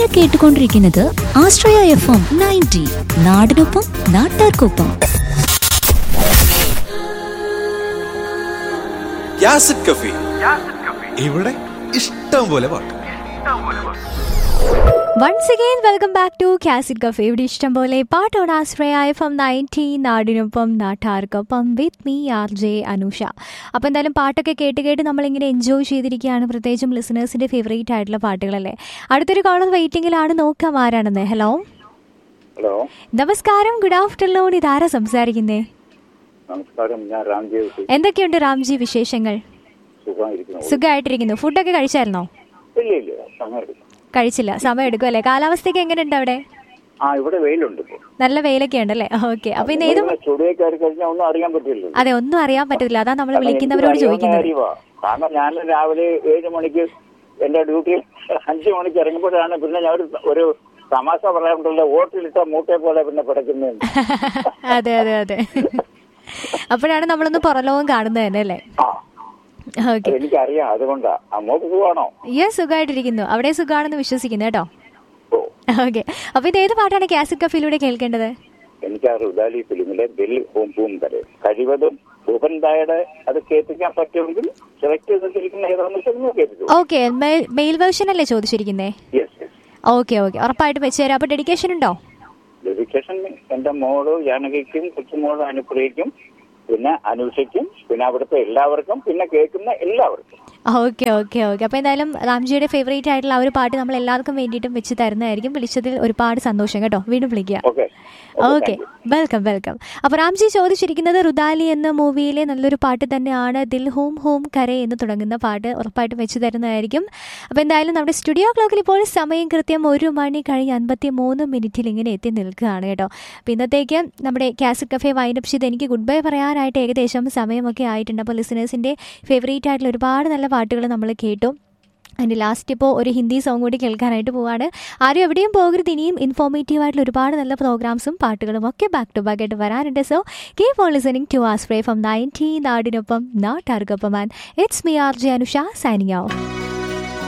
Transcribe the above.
കേട്ടുകൊണ്ടിരിക്കുന്നത് ആശ്രയ F M ninety നാടിനൊപ്പം നാട്ടാർക്കൊപ്പം യാസിഡ് കഫി ഇവിടെ ഇഷ്ടം പോലെ പാട്ട് once again welcome back to കാസിഡ് കഫേ ഇവിടെ ഇഷ്ടം പോലെ പാട്ടോട് ആശ്രയ എഫ് എം നയൻറ്റി നാടിനൊപ്പം നാട്ടാർക്കൊപ്പം with me R J Anusha അപ്പോൾ എന്തായാലും പാട്ടൊക്കെ കേട്ട് കേട്ട് നമ്മളിങ്ങനെ എൻജോയ് ചെയ്തിരിക്കുകയാണ് പ്രത്യേകിച്ചും ലിസണേഴ്സിൻ്റെ ഫേവറേറ്റ് ആയിട്ടുള്ള പാട്ടുകളല്ലേ അടുത്തൊരു കോളർ വെയിറ്റിംഗിലാണ് നോക്കാം ആരാണെന്ന് ഹലോ ഹലോ നമസ്കാരം ഗുഡ് ആഫ്റ്റർനൂൺ ഇതാരാ സംസാരിക്കുന്നേ നമസ്കാരം ഞാൻ രാംജീവ് എന്തൊക്കെയുണ്ട് രാംജി വിശേഷങ്ങൾ സുഖമായിരിക്കുന്നു സുഖമായിട്ടിരിക്കുന്നു ഫുഡൊക്കെ കഴിച്ചായിരുന്നോ ഇല്ല ഇല്ല സമയം എടുക്കും കഴിച്ചില്ല സമയം എടുക്കും അല്ലേ കാലാവസ്ഥയൊക്കെ എങ്ങനെയുണ്ട് അവിടെ ആ ഇവിടെ വെയിലുണ്ട് ഇപ്പോൾ നല്ല വെയിലൊക്കെ ഉണ്ടല്ലേ ഓക്കെ അപ്പൊ ഇന്ന് ഏത് സ്റ്റുഡിയോ കയറി കഴിഞ്ഞാൽ ഒന്നും അറിയാൻ പറ്റില്ല അതെ ഒന്നും അറിയാൻ പറ്റത്തില്ല അതാ നമ്മൾ വിളിക്കുന്നവരോട് ചോദിക്കുന്നത് കാരണം ഞാൻ രാവിലെ ഏഴ് മണിക്ക് എന്റെ ഡ്യൂട്ടിയിൽ അഞ്ചു മണിക്ക് ഇറങ്ങുമ്പോഴാണ് പിന്നെ ഞാൻ ഒരു ഒരു തമാശ പറയാറുണ്ടല്ലോ വോട്ടിലിട്ട മൂട്ടെ പോലെ പിന്നെ പിടയ്ക്കുന്നത് അതെ അതെ അതെ അപ്പോഴാണ് നമ്മളൊന്ന് പുറലോകം കാണുന്നത് തന്നെ അല്ലേ ആ ഓക്കെ എനിക്കറിയാം അതുകൊണ്ടാ അമ്മോക്ക് പോവാണോ യെസ് സുഖമായിട്ടിരിക്കുന്നു അവിടെ സുഖമാണെന്ന് വിശ്വസിക്കുന്നു കേട്ടോ ഓ ഓക്കെ അപ്പൊ ഇത് ഏത് പാട്ടാണ് കാസിഡ് കഫിലൂടെ കേൾക്കേണ്ടത് എനിക്ക് ആ റുദാലി ഫിലിമിലെ ബിൽ ഹോം പൂം തരെ കഴിവതും ഭൂപൻ തായുടെ അത് കേൾപ്പിക്കാൻ പറ്റുമെങ്കിൽ സെലക്ട് ചെയ്തിരിക്കുന്ന ഏതാണെന്ന് വെച്ചാൽ കേൾപ്പിച്ചു ഓക്കെ മെയിൽ വേർഷൻ അല്ലേ ചോദിച്ചിരിക്കുന്നേ യെസ് യെസ് ഓക്കെ ഓക്കെ ഉറപ്പായിട്ട് വെച്ച് തരാം അപ്പൊ ഡെഡിക്കേഷൻ ഉണ്ടോ ഡെഡിക്കേഷൻ എന്റെ മോള് ജാനകിക്കും കൊച്ചുമോള് അനുപ്രിയയ്ക്കും പിന്നെ അനുഷയ്ക്കും പിന്നെ അവിടുത്തെ എല്ലാവർക്കും പിന്നെ കേൾക്കുന്ന എല്ലാവർക്കും ഓക്കെ ഓക്കെ ഓക്കെ അപ്പോൾ എന്തായാലും രാംജിയുടെ ഫേവറേറ്റ് ആയിട്ടുള്ള ആ ഒരു പാട്ട് നമ്മൾ എല്ലാവർക്കും വേണ്ടിയിട്ടും വെച്ച് തരുന്നതായിരിക്കും വിളിച്ചതിൽ ഒരുപാട് സന്തോഷം കേട്ടോ വീണ്ടും വിളിക്കുക ഓക്കെ ഓക്കെ വെൽക്കം വെൽക്കം അപ്പോൾ രാംജി ചോദിച്ചിരിക്കുന്നത് റുദാലി എന്ന മൂവിയിലെ നല്ലൊരു പാട്ട് തന്നെയാണ് ദിൽ ഹോം ഹോം കരെ എന്ന് തുടങ്ങുന്ന പാട്ട് ഉറപ്പായിട്ടും വെച്ച് തരുന്നതായിരിക്കും അപ്പോൾ എന്തായാലും നമ്മുടെ സ്റ്റുഡിയോ ക്ലോക്കിൽ ഇപ്പോൾ സമയം കൃത്യം ഒരു മണി കഴിഞ്ഞ് അൻപത്തി മൂന്ന് മിനിറ്റിൽ ഇങ്ങനെ എത്തി നിൽക്കുകയാണ് കേട്ടോ അപ്പോൾ ഇന്നത്തേക്ക് നമ്മുടെ കാസറ്റ് കഫേ വൈൻഡപ്പ് ചെയ്ത് എനിക്ക് ഗുഡ് ബൈ പറയാനായിട്ട് ഏകദേശം സമയമൊക്കെ ആയിട്ടുണ്ട് അപ്പോൾ ലിസണേഴ്സിൻ്റെ ഫേവറേറ്റ് ആയിട്ടുള്ള ഒരുപാട് നല്ല പാട്ടുകൾ നമ്മൾ കേട്ടു അതിൻ്റെ ലാസ്റ്റ് ഇപ്പോൾ ഒരു ഹിന്ദി സോങ് കൂടി കേൾക്കാനായിട്ട് പോവാണ് ആരും എവിടെയും പോകരുത് ഇനിയും ഇൻഫോർമേറ്റീവ് ആയിട്ടുള്ള ഒരുപാട് നല്ല പ്രോഗ്രാംസും പാട്ടുകളും ഒക്കെ ബാക്ക് ടു ബാക്ക് ആയിട്ട് വരാനുണ്ട് so keep on listening to Ashraya from ninety നാടിനൊപ്പം നാട്ടാർക്കൊപ്പം and it's me R J Anusha signing ഔ